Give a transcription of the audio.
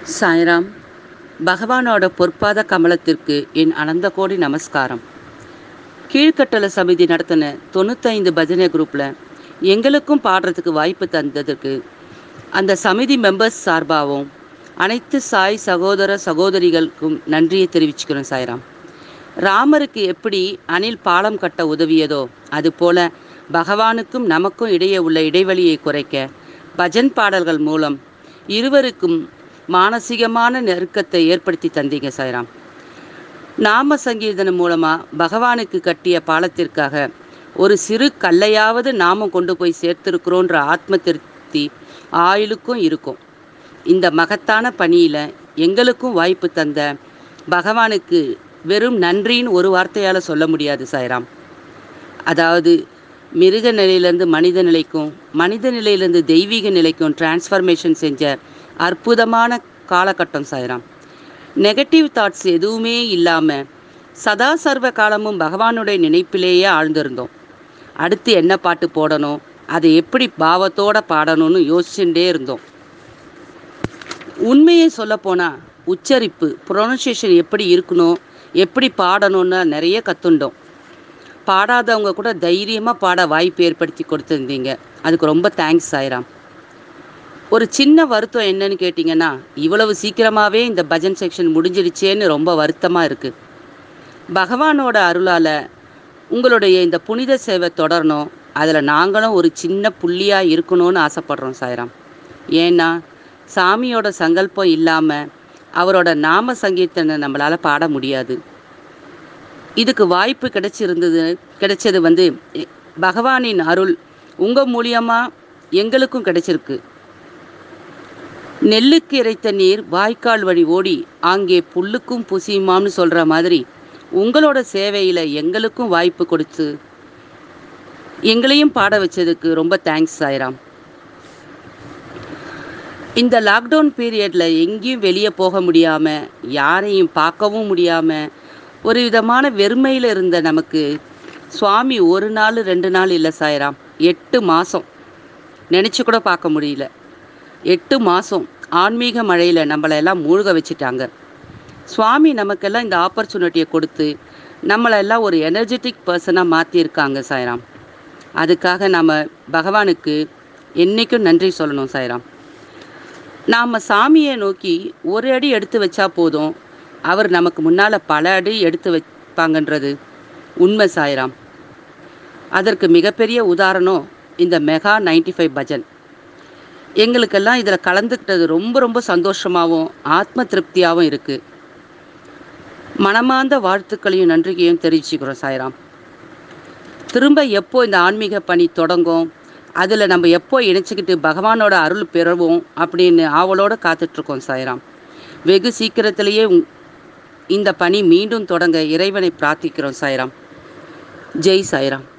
சாய்ராம் பகவானோட பொற்பாத கமலத்திற்கு என் அனந்த கோடி நமஸ்காரம் கீழ்கட்டள சமிதி நடத்தின தொண்ணூத்தைந்து பஜனை குரூப்பில் எங்களுக்கும் பாடுறதுக்கு வாய்ப்பு தந்ததுக்கு அந்த சமிதி மெம்பர்ஸ் சார்பாகவும் அனைத்து சாய் சகோதர சகோதரிகளுக்கும் நன்றியை தெரிவிச்சுக்கிறோம் சாய்ராம் ராமருக்கு எப்படி அணில் பாலம் கட்ட உதவியதோ அதுபோல பகவானுக்கும் நமக்கும் இடையே உள்ள இடைவெளியை குறைக்க பஜன் பாடல்கள் மூலம் இருவருக்கும் மானசீகமான நெருக்கத்தை ஏற்படுத்தி தந்தீங்க சாய்ராம் நாம சங்கீதனம் மூலமாக பகவானுக்கு கட்டிய பாலத்திற்காக ஒரு சிறு கல்லையாவது நாமம் கொண்டு போய் சேர்த்திருக்கிறோன்ற ஆத்ம திருப்தி ஆயுளுக்கும் இருக்கும் இந்த மகத்தான பணியில் எங்களுக்கும் வாய்ப்பு தந்த பகவானுக்கு வெறும் நன்றின்னு ஒரு வார்த்தையால் சொல்ல முடியாது சாய்ராம் அதாவது மிருக நிலையிலேருந்து மனித நிலைக்கும் மனித நிலையிலேருந்து தெய்வீக நிலைக்கும் டிரான்ஸ்ஃபர்மேஷன் செஞ்ச அற்புதமான காலகட்டம் சாய்ராம் நெகட்டிவ் தாட்ஸ் எதுவுமே இல்லாமல் சதா சர்வ காலமும் பகவானுடைய நினைப்பிலேயே ஆழ்ந்திருந்தோம் அடுத்து என்ன பாட்டு போடணும் அதை எப்படி பாவத்தோட பாடணும்னு யோசிச்சுட்டே இருந்தோம் உண்மையை சொல்லப்போனால் உச்சரிப்பு ப்ரொனன்சியேஷன் எப்படி இருக்கணும் எப்படி பாடணும்னு நிறைய கற்றுண்டோம் பாடாதவங்க கூட தைரியமாக பாட வாய்ப்பு ஏற்படுத்தி கொடுத்துருந்தீங்க அதுக்கு ரொம்ப தேங்க்ஸ் சாய்ராம் ஒரு சின்ன வருத்தம் என்னன்னு கேட்டிங்கன்னா இவ்வளவு சீக்கிரமாகவே இந்த பஜன் செக்ஷன் முடிஞ்சிடுச்சேன்னு ரொம்ப வருத்தமாக இருக்குது பகவானோட அருளால் உங்களுடைய இந்த புனித சேவை தொடரணும் அதில் நாங்களும் ஒரு சின்ன புள்ளியாக இருக்கணும்னு ஆசைப்படுறோம் சாய்ராம் ஏன்னா சாமியோட சங்கல்பம் இல்லாமல் அவரோட நாம சங்கீர்த்தனை நம்மளால் பாட முடியாது இதுக்கு வாய்ப்பு கிடைச்சிருந்தது கிடைச்சது வந்து பகவானின் அருள் உங்கள் மூலியமாக எங்களுக்கும் கிடைச்சிருக்கு நெல்லுக்கு இறைத்த நீர் வாய்க்கால் வழி ஓடி அங்கே புல்லுக்கும் புசியுமாம்னு சொல்கிற மாதிரி உங்களோட சேவையில் எங்களுக்கும் வாய்ப்பு கொடுத்து எங்களையும் பாட வச்சதுக்கு ரொம்ப தேங்க்ஸ் சாய்ராம் இந்த லாக்டவுன் பீரியடில் எங்கேயும் வெளியே போக முடியாமல் யாரையும் பார்க்கவும் முடியாமல் ஒரு விதமான வெறுமையில் இருந்த நமக்கு சுவாமி ஒரு நாள் ரெண்டு நாள் இல்லை சாய்ராம் எட்டு மாதம் நினச்சி கூட பார்க்க முடியல எட்டு மாதம் ஆன்மீக மழையில் நம்மளை எல்லாம் மூழ்க வச்சுட்டாங்க சுவாமி நமக்கெல்லாம் இந்த ஆப்பர்ச்சுனிட்டியை கொடுத்து நம்மளெல்லாம் ஒரு எனர்ஜெட்டிக் பர்சனாக மாற்றியிருக்காங்க சாய்ராம் அதுக்காக நம்ம பகவானுக்கு என்றைக்கும் நன்றி சொல்லணும் சாய்ராம் நாம் சாமியை நோக்கி ஒரு அடி எடுத்து வச்சா போதும் அவர் நமக்கு முன்னால் பல அடி எடுத்து வைப்பாங்கன்றது உண்மை சாய்ராம் அதற்கு மிகப்பெரிய உதாரணம் இந்த மெகா நைன்டி ஃபைவ் பஜன் எங்களுக்கெல்லாம் இதில் கலந்துக்கிட்டது ரொம்ப ரொம்ப சந்தோஷமாகவும் ஆத்ம திருப்தியாகவும் இருக்குது மனமார்ந்த வாழ்த்துக்களையும் நன்றிகையும் தெரிவிச்சுக்கிறோம் சாய்ராம் திரும்ப எப்போ இந்த ஆன்மீக பணி தொடங்கும் அதில் நம்ம எப்போ இணைச்சிக்கிட்டு பகவானோட அருள் பெறுவோம் அப்படின்னு ஆவலோடு காத்துட்ருக்கோம் சாய்ராம் வெகு சீக்கிரத்திலேயே இந்த பணி மீண்டும் தொடங்க இறைவனை பிரார்த்திக்கிறோம் சாய்ராம் ஜெய் சாய்ராம்